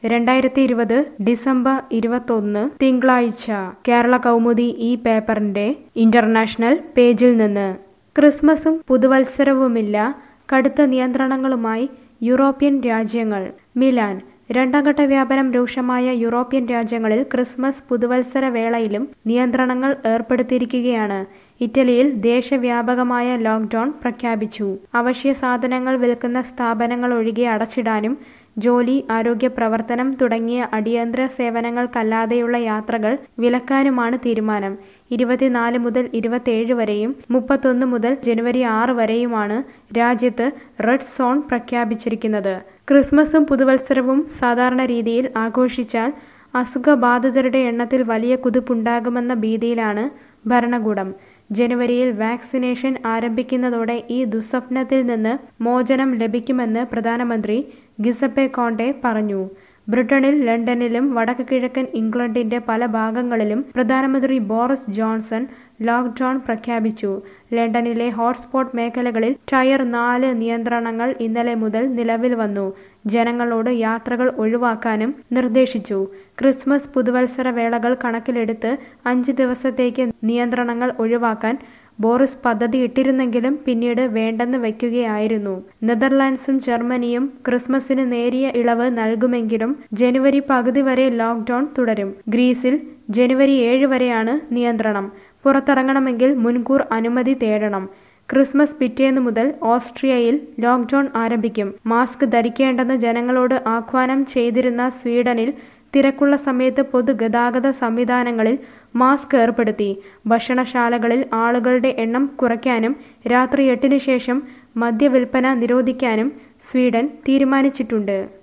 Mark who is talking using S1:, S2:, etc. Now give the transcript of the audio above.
S1: രണ്ടായിരത്തി ഇരുപത് ഡിസംബർ ഇരുപത്തൊന്ന് തിങ്കളാഴ്ച കേരള കൗമുദി ഈ പേപ്പറിന്റെ ഇന്റർനാഷണൽ പേജിൽ നിന്ന് ക്രിസ്മസും പുതുവത്സരവുമില്ല കടുത്ത നിയന്ത്രണങ്ങളുമായി യൂറോപ്യൻ രാജ്യങ്ങൾ മിലാൻ രണ്ടാം ഘട്ട വ്യാപനം രൂക്ഷമായ യൂറോപ്യൻ രാജ്യങ്ങളിൽ ക്രിസ്മസ് പുതുവത്സര വേളയിലും നിയന്ത്രണങ്ങൾ ഏർപ്പെടുത്തിയിരിക്കുകയാണ് ഇറ്റലിയിൽ ദേശവ്യാപകമായ ലോക്ക്ഡൌൺ പ്രഖ്യാപിച്ചു അവശ്യ സാധനങ്ങൾ വിൽക്കുന്ന സ്ഥാപനങ്ങൾ ഒഴികെ അടച്ചിടാനും ജോലി ആരോഗ്യ പ്രവർത്തനം തുടങ്ങിയ അടിയന്തര സേവനങ്ങൾക്കല്ലാതെയുള്ള യാത്രകൾ വിലക്കാനുമാണ് തീരുമാനം ഇരുപത്തിനാല് മുതൽ ഇരുപത്തിയേഴ് വരെയും മുപ്പത്തൊന്ന് മുതൽ ജനുവരി ആറ് വരെയുമാണ് രാജ്യത്ത് റെഡ് സോൺ പ്രഖ്യാപിച്ചിരിക്കുന്നത് ക്രിസ്മസും പുതുവത്സരവും സാധാരണ രീതിയിൽ ആഘോഷിച്ചാൽ അസുഖബാധിതരുടെ എണ്ണത്തിൽ വലിയ കുതിപ്പുണ്ടാകുമെന്ന ഭീതിയിലാണ് ഭരണകൂടം ജനുവരിയിൽ വാക്സിനേഷൻ ആരംഭിക്കുന്നതോടെ ഈ ദുസ്വപ്നത്തിൽ നിന്ന് മോചനം ലഭിക്കുമെന്ന് പ്രധാനമന്ത്രി ഗിസപ്പെ കോണ്ടെ പറഞ്ഞു ബ്രിട്ടനിൽ ലണ്ടനിലും വടക്ക് കിഴക്കൻ ഇംഗ്ലണ്ടിന്റെ പല ഭാഗങ്ങളിലും പ്രധാനമന്ത്രി ബോറിസ് ജോൺസൺ ലോക്ക്ഡൌൺ പ്രഖ്യാപിച്ചു ലണ്ടനിലെ ഹോട്ട്സ്പോട്ട് മേഖലകളിൽ ടയർ നാല് നിയന്ത്രണങ്ങൾ ഇന്നലെ മുതൽ നിലവിൽ വന്നു ജനങ്ങളോട് യാത്രകൾ ഒഴിവാക്കാനും നിർദ്ദേശിച്ചു ക്രിസ്മസ് പുതുവത്സര വേളകൾ കണക്കിലെടുത്ത് അഞ്ച് ദിവസത്തേക്ക് നിയന്ത്രണങ്ങൾ ഒഴിവാക്കാൻ ബോറിസ് പദ്ധതി ഇട്ടിരുന്നെങ്കിലും പിന്നീട് വേണ്ടെന്ന് വയ്ക്കുകയായിരുന്നു നെതർലാൻഡ്സും ജർമ്മനിയും ക്രിസ്മസിന് നേരിയ ഇളവ് നൽകുമെങ്കിലും ജനുവരി പകുതി വരെ ലോക്ക്ഡൌൺ തുടരും ഗ്രീസിൽ ജനുവരി ഏഴ് വരെയാണ് നിയന്ത്രണം പുറത്തിറങ്ങണമെങ്കിൽ മുൻകൂർ അനുമതി തേടണം ക്രിസ്മസ് പിറ്റേന്ന് മുതൽ ഓസ്ട്രിയയിൽ ലോക്ക്ഡൌൺ ആരംഭിക്കും മാസ്ക് ധരിക്കേണ്ടെന്ന് ജനങ്ങളോട് ആഹ്വാനം ചെയ്തിരുന്ന സ്വീഡനിൽ തിരക്കുള്ള സമയത്ത് പൊതുഗതാഗത സംവിധാനങ്ങളിൽ മാസ്ക് ഏർപ്പെടുത്തി ഭക്ഷണശാലകളിൽ ആളുകളുടെ എണ്ണം കുറയ്ക്കാനും രാത്രി എട്ടിന് ശേഷം മദ്യവിൽപ്പന നിരോധിക്കാനും സ്വീഡൻ തീരുമാനിച്ചിട്ടുണ്ട്